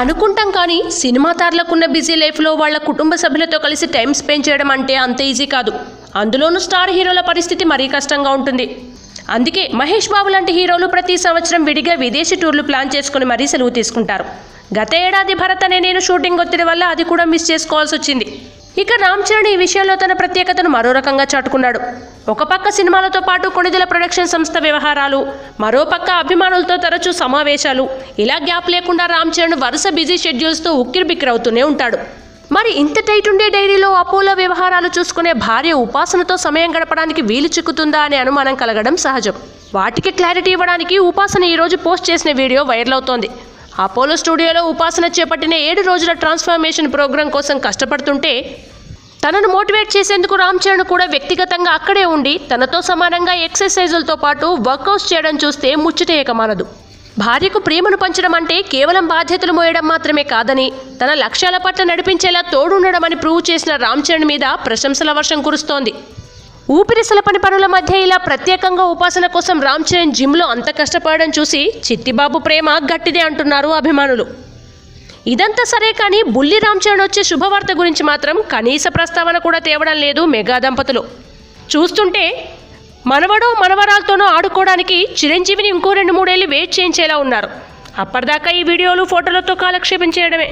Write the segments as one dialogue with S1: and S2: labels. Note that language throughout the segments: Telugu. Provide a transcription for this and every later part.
S1: అనుకుంటాం కానీ సినిమా తారలకున్న బిజీ లైఫ్లో వాళ్ళ కుటుంబ సభ్యులతో కలిసి టైం స్పెండ్ చేయడం అంటే అంత ఈజీ కాదు అందులోనూ స్టార్ హీరోల పరిస్థితి మరీ కష్టంగా ఉంటుంది అందుకే మహేష్ బాబు లాంటి హీరోలు ప్రతి సంవత్సరం విడిగా విదేశీ టూర్లు ప్లాన్ చేసుకుని మరీ సెలవు తీసుకుంటారు గత ఏడాది భరత్ అనే నేను షూటింగ్ ఒత్తిడి వల్ల అది కూడా మిస్ చేసుకోవాల్సి వచ్చింది ఇక రామ్ చరణ్ ఈ విషయంలో తన ప్రత్యేకతను మరో రకంగా చాటుకున్నాడు ఒక పక్క సినిమాలతో పాటు కొణిదెల ప్రొడక్షన్ సంస్థ వ్యవహారాలు మరో పక్క అభిమానులతో తరచూ సమావేశాలు ఇలా గ్యాప్ లేకుండా రామ్ చరణ్ వరుస బిజీ షెడ్యూల్స్తో ఉక్కిరిబిక్కిరవుతూనే ఉంటాడు మరి ఇంత టైట్ ఉండే డైరీలో అపోలో వ్యవహారాలు చూసుకునే భార్య ఉపాసనతో సమయం గడపడానికి వీలు చిక్కుతుందా అనే అనుమానం కలగడం సహజం వాటికి క్లారిటీ ఇవ్వడానికి ఉపాసన ఈరోజు పోస్ట్ చేసిన వీడియో వైరల్ అవుతోంది అపోలో స్టూడియోలో ఉపాసన చేపట్టిన ఏడు రోజుల ట్రాన్స్ఫర్మేషన్ ప్రోగ్రాం కోసం కష్టపడుతుంటే తనను మోటివేట్ చేసేందుకు రామ్ చరణ్ కూడా వ్యక్తిగతంగా అక్కడే ఉండి తనతో సమానంగా ఎక్సర్సైజులతో పాటు వర్కౌట్స్ చేయడం చూస్తే ముచ్చటేయక మానదు భార్యకు ప్రేమను పంచడం అంటే కేవలం బాధ్యతలు మోయడం మాత్రమే కాదని తన లక్ష్యాల పట్ల నడిపించేలా తోడుండడం అని ప్రూవ్ చేసిన రామ్ చరణ్ మీద ప్రశంసల వర్షం కురుస్తోంది ఊపిరి సలపని పనుల మధ్య ఇలా ప్రత్యేకంగా ఉపాసన కోసం రామ్ చరణ్ జిమ్లో అంత కష్టపడడం చూసి చిట్టిబాబు ప్రేమ గట్టిదే అంటున్నారు అభిమానులు ఇదంతా సరే కానీ బుల్లి రామ్ చరణ్ వచ్చే శుభవార్త గురించి మాత్రం కనీస ప్రస్తావన కూడా తేవడం లేదు మెగా దంపతులు చూస్తుంటే మనవడో మనవరాలతోనో ఆడుకోవడానికి చిరంజీవిని ఇంకో రెండు మూడేళ్ళు వెయిట్ చేయించేలా ఉన్నారు అప్పటిదాకా ఈ వీడియోలు ఫోటోలతో కాలక్షేపం చేయడమే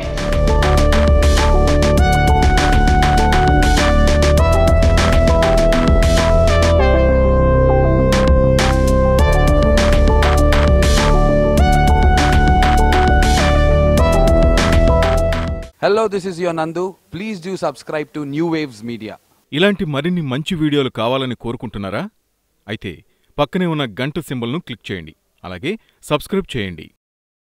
S2: Hello, this is your Nandu. Please do subscribe to New Waves Media.
S3: ఇలాంటి మరిన్ని మంచి వీడియోలు కావాలని కోరుకుంటున్నారా అయితే పక్కనే ఉన్న గంట సింబల్ను క్లిక్ చేయండి అలాగే సబ్స్క్రైబ్ చేయండి